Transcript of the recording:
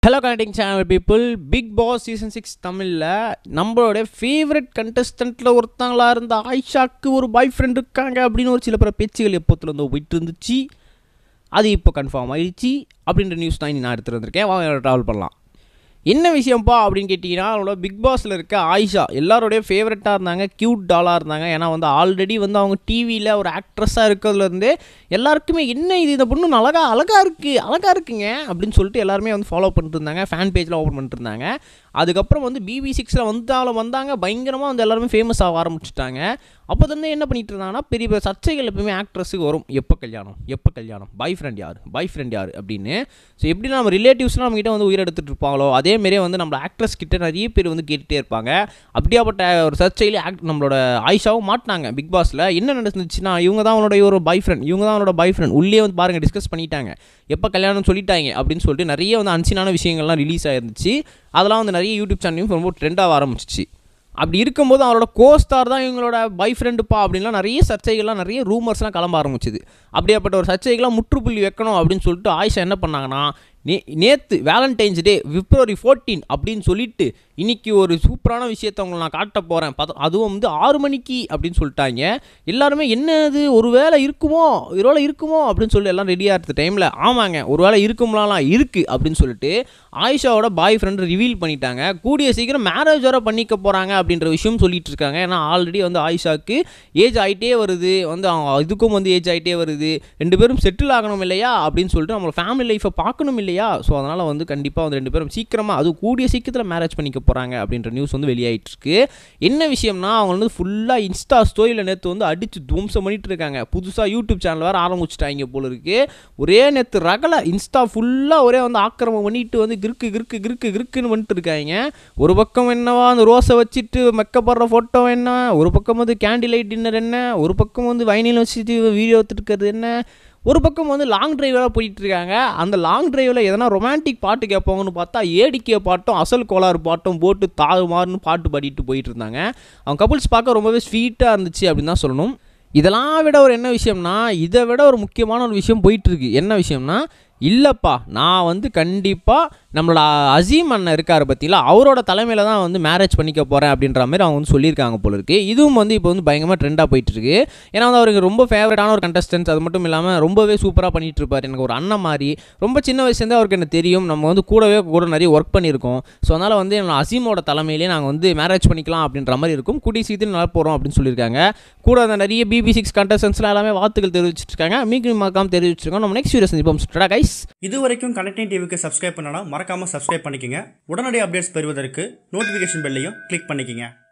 hello connecting channel people big boss season six தமிழில் நம்மளோட favourite கண்டஸ்டண்ட்டில் ஒருத்தங்களா இருந்த ஆயிஷாக்கு ஒரு பாய் ஃப்ரெண்ட் இருக்காங்க அப்படின்னு ஒரு சில பிற பேச்சுகள் எப்போத்துல இருந்து போயிட்டு இருந்துச்சு அது இப்போ கன்ஃபார்ம் ஆயிடுச்சு அப்படின்ற நியூஸ் தான் நான் எடுத்துகிட்டு வந்திருக்கேன் வாங்க ட்ராவல் பண்ணலாம் என்ன விஷயம்ப்பா அப்படின்னு கேட்டிங்கன்னா அவங்களோட பிக் பாஸில் இருக்க ஆயிஷா எல்லாரோடைய ஃபேவரட்டாக இருந்தாங்க க்யூட் டாலாக இருந்தாங்க ஏன்னா வந்து ஆல்ரெடி வந்து அவங்க டிவியில் ஒரு ஆக்ட்ரஸாக இருக்கிறதுலேருந்து எல்லாருக்குமே என்ன இது இந்த பொண்ணு அழகா அழகாக இருக்குது அழகாக இருக்குங்க அப்படின்னு சொல்லிட்டு எல்லாருமே வந்து ஃபாலோ பண்ணிட்டு இருந்தாங்க ஃபேன் பேஜில் ஓப்பன் பண்ணிட்டு இருந்தாங்க அதுக்கப்புறம் வந்து பிபி சிக்ஸில் வந்தாலும் வந்தாங்க பயங்கரமாக வந்து எல்லாருமே ஃபேமஸ் ஆக ஆரம்பிச்சிட்டாங்க அப்போ வந்து என்ன பண்ணிட்டு இருந்தாங்கன்னா பெரிய பெரிய சர்ச்சைகள் எப்பவுமே ஆக்ட்ரஸுக்கு வரும் எப்போ கல்யாணம் எப்போ கல்யாணம் பாய் ஃப்ரெண்ட் யார் பாய் ஃப்ரெண்ட் யார் அப்படின்னு ஸோ எப்படி நம்ம ரிலேட்டிவ்ஸ்லாம் நம்மகிட்ட வந்து உயிர் எடுத்துகிட்டு இருப்பாங்களோ அதேமாரியே வந்து நம்ம ஆக்ட்ரஸ் கிட்ட நிறைய பேர் வந்து கேட்டுகிட்டே இருப்பாங்க அப்படியாப்பட்ட ஒரு சர்ச்சையில் ஆக்ட் நம்மளோட ஆயிஷாவும் மாட்டினாங்க பிக் பாஸில் என்ன நடந்துச்சுன்னா இவங்க தான் அவனோட ஒரு பாய் ஃப்ரெண்ட் இவங்க தான் அவனோட பாய் ஃப்ரெண்ட் உள்ளே வந்து பாருங்கள் டிஸ்கஸ் பண்ணிட்டாங்க எப்போ கல்யாணம் சொல்லிட்டாங்க அப்படின்னு சொல்லிட்டு நிறைய வந்து அன்சினான விஷயங்கள்லாம் ரிலீஸ் ஆயிருந்துச்சு அதெல்லாம் வந்து நிறைய யூடியூப் சேனலையும் ரொம்ப ட்ரெண்டாக ஆரம்பிச்சிச்சு அப்படி இருக்கும்போது அவரோட கோஸ்டார் தான் இவங்களோட பாய் ஃப்ரெண்டுப்பா அப்படின்லாம் நிறைய சர்ச்சைகள்லாம் நிறைய ரூமர்ஸ்லாம் கிளம்ப ஆரம்பிச்சுது அப்படியாப்பட்ட ஒரு சர்ச்சைகள்லாம் முற்றுப்புள்ளி வைக்கணும் அப்படின்னு சொல்லிட்டு ஆயிஷா என்ன பண்ணாங்கன்னா நே நேற்று வேலண்டைன்ஸ் டே பிப்ரவரி ஃபோர்டீன் அப்படின்னு சொல்லிட்டு இன்னைக்கு ஒரு சூப்பரான விஷயத்தை உங்களை நான் காட்ட போகிறேன் பத அதுவும் வந்து ஆறு மணிக்கு அப்படின்னு சொல்லிட்டாங்க எல்லாருமே என்னது ஒரு வேளை இருக்குமோ ஒரு வேளை இருக்குமோ அப்படின்னு சொல்லி எல்லாம் ரெடியாக இருந்த டைமில் ஆமாங்க ஒரு வேளை இருக்கும்லாம் இருக்குது அப்படின்னு சொல்லிட்டு ஆயிஷாவோட பாய் ஃப்ரெண்ட் ரிவீல் பண்ணிட்டாங்க கூடிய சீக்கிரம் மேரேஜ் வர பண்ணிக்க போகிறாங்க அப்படின்ற விஷயம் சொல்லிட்டு இருக்காங்க ஏன்னா ஆல்ரெடி வந்து ஆயிஷாவுக்கு ஏஜ் ஆகிட்டே வருது வந்து அவங்க இதுக்கும் வந்து ஏஜ் ஆகிட்டே வருது ரெண்டு பேரும் செட்டில் ஆகணும் இல்லையா அப்படின்னு சொல்லிட்டு நம்மளோட ஃபேமிலி லைஃப்பை பார்க்கணும் இல்லையா ஸோ அதனால் வந்து கண்டிப்பாக வந்து ரெண்டு பேரும் சீக்கிரமாக அது கூடிய சீக்கிரத்தில் மேரேஜ் பண்ணிக்க போகிறாங்க அப்படின்ற நியூஸ் வந்து வெளியாயிட்டு இருக்கு என்ன விஷயம்னா அவங்க வந்து ஃபுல்லாக இன்ஸ்டா ஸ்டோரியில் நேற்று வந்து அடித்து துவம்சம் பண்ணிட்டு இருக்காங்க புதுசாக யூடியூப் சேனல் வேறு ஆரம்பிச்சிட்டாங்க போல இருக்கு ஒரே நேற்று ரகலை இன்ஸ்டா ஃபுல்லாக ஒரே வந்து ஆக்கிரமம் பண்ணிட்டு வந்து கிறுக்கு கிறுக்கு கிறுக்கு கிறுக்குன்னு வந்துட்டு இருக்காங்க ஒரு பக்கம் என்னவா அந்த ரோஸை வச்சுட்டு மெக்கப்படுற ஃபோட்டோ என்ன ஒரு பக்கம் வந்து கேண்டில் லைட் டின்னர் என்ன ஒரு பக்கம் வந்து வைனில் வச்சுட்டு வீடியோ எடுத்துட்டு இருக்கிறது என்ன ஒரு பக்கம் வந்து லாங் டிரைவெலாம் போயிட்டு இருக்காங்க அந்த லாங் டிரைவில் எதனா ரொமான்டிக் பாட்டு கேட்பாங்கன்னு பார்த்தா ஏடிக்கே பாட்டும் அசல் கோளாறு பாட்டும் போட்டு தாறுமாறுன்னு பாட்டு பாடிட்டு போயிட்டு இருந்தாங்க அவங்க கப்புள்ஸ் பார்க்க ரொம்பவே ஸ்வீட்டாக இருந்துச்சு அப்படின்னு தான் சொல்லணும் இதெல்லாம் விட ஒரு என்ன விஷயம்னா இதை விட ஒரு முக்கியமான ஒரு விஷயம் போயிட்டுருக்கு என்ன விஷயம்னா இல்லைப்பா நான் வந்து கண்டிப்பாக நம்மளோட அசீம் அண்ணன் இருக்கார் பற்றியில் அவரோட தலைமையில் தான் வந்து மேரேஜ் பண்ணிக்க போகிறேன் அப்படின்ற மாதிரி அவங்க வந்து சொல்லியிருக்காங்க போல இருக்குது இதுவும் வந்து இப்போ வந்து பயங்கரமாக ட்ரெண்டாக போயிட்டுருக்கு ஏன்னா வந்து அவருக்கு ரொம்ப ஃபேவரட்டான ஒரு கண்டஸ்டன்ஸ் அது மட்டும் இல்லாமல் ரொம்பவே சூப்பராக பண்ணிகிட்டு இருப்பார் எனக்கு ஒரு அண்ணன் மாதிரி ரொம்ப சின்ன வயசுலேருந்தே அவருக்கு எனக்கு தெரியும் நம்ம வந்து கூடவே கூட நிறைய ஒர்க் பண்ணியிருக்கோம் ஸோ அதனால் வந்து என்னோட அசீமோட தலைமையிலே நாங்கள் வந்து மேரேஜ் பண்ணிக்கலாம் அப்படின்ற மாதிரி இருக்கும் கூடி சீக்கிரம் நல்லா போகிறோம் அப்படின்னு சொல்லியிருக்காங்க கூட அந்த நிறைய பிபி சிக்ஸ் கண்டஸ்டன்ஸ்லாம் எல்லாமே வாழ்த்துக்கள் தெரிவிச்சிருக்காங்க மீண்டும் மறக்காம தெரிவிச்சிருக்கோம் நம்ம நெக்ஸ்ட் வீடியோ சந்திப்போம் ஸ்டா கைஸ் இது வரைக்கும் கனெக்டிங் டிவிக்கு சப்ஸ்கிரைப் பண்ணனா மறக்காம சப்ஸ்கிரைப் பண்ணிக்கங்க உடனடி அப்டேட்ஸ் பெறுவதற்கு நோட்டிஃபிகேஷன் பெல்லையும் கிளிக் பண்ணிக்கங்க